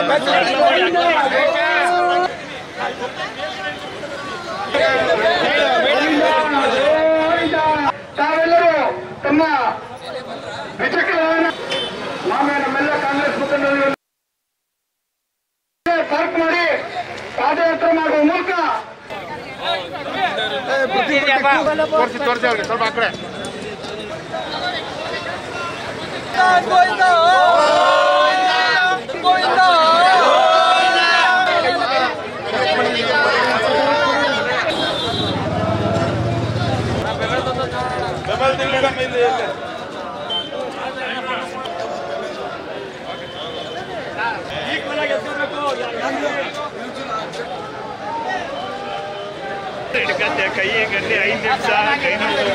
ತಾವೆಲ್ಲರೂ ತಮ್ಮ ದ್ವಿಚಕ್ರವಾಹನ ನಾವೇ ನಮ್ಮೆಲ್ಲ ಕಾಂಗ್ರೆಸ್ ಮುಖಂಡರು ಪಾರ್ಕ್ ಮಾಡಿ ಪಾದಯಾತ್ರೆ ಮಾಡುವ ಮೂಲಕ ತೋರಿಸಿ ತೋರಿಸಿ ಅವ್ರಿಗೆ ಸ್ವಲ್ಪ ಆ ಕಡೆ ಕೈ ಗಂಟೆ ಐದು ನಿಮಿಷ ಕೈ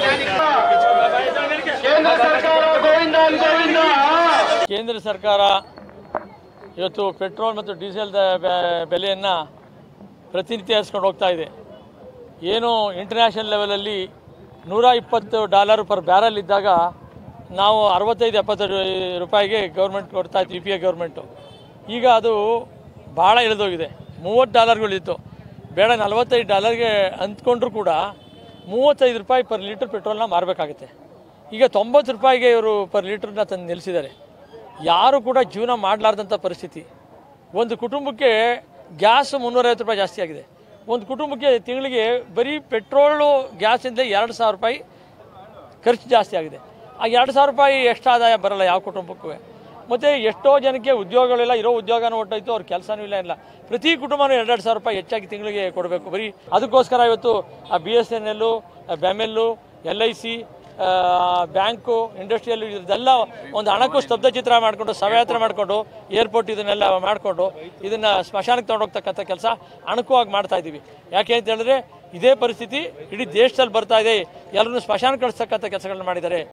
ಕೇಂದ್ರ ಸರ್ಕಾರ ಗೋವಿಂದ ಗೋವಿಂದ ಕೇಂದ್ರ ಸರ್ಕಾರ ಇವತ್ತು ಪೆಟ್ರೋಲ್ ಮತ್ತು ಡೀಸೆಲ್ ಬೆಲೆಯನ್ನು ಪ್ರತಿನಿತ್ಯ ಏರಿಸ್ಕೊಂಡು ಹೋಗ್ತಾ ಇದೆ ಏನು ಇಂಟರ್ನ್ಯಾಷನಲ್ ಲೆವೆಲಲ್ಲಿ ನೂರ ಇಪ್ಪತ್ತು ಡಾಲರ್ ಪರ್ ಬ್ಯಾರಲ್ ಇದ್ದಾಗ ನಾವು ಅರವತ್ತೈದು ಎಪ್ಪತ್ತು ರು- ರೂಪಾಯಿಗೆ ಗೌರ್ಮೆಂಟ್ ಕೊಡ್ತಾ ಇತ್ತು ಯು ಪಿ ಎ ಗೌರ್ಮೆಂಟು ಈಗ ಅದು ಭಾಳ ಇಳಿದೋಗಿದೆ ಮೂವತ್ತು ಡಾಲರ್ಗಳಿತ್ತು ಬೇಡ ನಲವತ್ತೈದು ಡಾಲರ್ಗೆ ಅಂದ್ಕೊಂಡ್ರೂ ಕೂಡ ಮೂವತ್ತೈದು ರೂಪಾಯಿ ಪರ್ ಲೀಟ್ರ್ ಪೆಟ್ರೋಲ್ನ ಮಾರಬೇಕಾಗುತ್ತೆ ಈಗ ತೊಂಬತ್ತು ರೂಪಾಯಿಗೆ ಇವರು ಪರ್ ಲೀಟ್ರನ್ನ ತಂದು ನಿಲ್ಲಿಸಿದ್ದಾರೆ ಯಾರು ಕೂಡ ಜೀವನ ಮಾಡಲಾರ್ದಂಥ ಪರಿಸ್ಥಿತಿ ಒಂದು ಕುಟುಂಬಕ್ಕೆ ಗ್ಯಾಸ್ ಮುನ್ನೂರೈವತ್ತು ರೂಪಾಯಿ ಜಾಸ್ತಿ ಆಗಿದೆ ಒಂದು ಕುಟುಂಬಕ್ಕೆ ತಿಂಗಳಿಗೆ ಬರೀ ಪೆಟ್ರೋಲು ಗ್ಯಾಸಿಂದ ಎರಡು ಸಾವಿರ ರೂಪಾಯಿ ಖರ್ಚು ಜಾಸ್ತಿ ಆಗಿದೆ ಆ ಎರಡು ಸಾವಿರ ರೂಪಾಯಿ ಎಷ್ಟು ಆದಾಯ ಬರಲ್ಲ ಯಾವ ಕುಟುಂಬಕ್ಕೂ ಮತ್ತು ಎಷ್ಟೋ ಜನಕ್ಕೆ ಉದ್ಯೋಗಗಳಿಲ್ಲ ಇರೋ ಉದ್ಯೋಗನೂ ಹೊಟ್ಟೋಯ್ತು ಅವ್ರ ಕೆಲಸನೂ ಇಲ್ಲ ಇಲ್ಲ ಪ್ರತಿ ಕುಟುಂಬನೂ ಎರಡೆರಡು ಸಾವಿರ ರೂಪಾಯಿ ಹೆಚ್ಚಾಗಿ ತಿಂಗಳಿಗೆ ಕೊಡಬೇಕು ಬರೀ ಅದಕ್ಕೋಸ್ಕರ ಇವತ್ತು ಆ B S N L BEML L I C bank industrial ಇದೆಲ್ಲ ಒಂದು ಹಣಕ್ಕೂ ಸ್ತಬ್ಧ ಚಿತ್ರ ಮಾಡಿಕೊಂಡು ಶವಯಾತ್ರೆ ಮಾಡಿಕೊಂಡು ಏರ್ಪೋರ್ಟ್ ಇದನ್ನೆಲ್ಲ ಮಾಡಿಕೊಂಡು ಇದನ್ನು ಸ್ಮಶಾನಕ್ಕೆ ತೊಗೊಂಡೋಗ್ತಕ್ಕಂಥ ಕೆಲಸ ಅಣುಕವಾಗಿ ಮಾಡ್ತಾ ಇದ್ದೀವಿ ಯಾಕೆ ಅಂತ ಹೇಳಿದ್ರೆ ಇದೇ ಪರಿಸ್ಥಿತಿ ಇಡೀ ದೇಶದಲ್ಲಿ ಬರ್ತಾ ಇದೆ ಎಲ್ಲರನ್ನು ಸ್ಮಶಾನ ಕಳಿಸ್ತಕ್ಕಂಥ ಕೆಲಸಗಳನ್ನ ಮಾಡಿದ್ದಾರೆ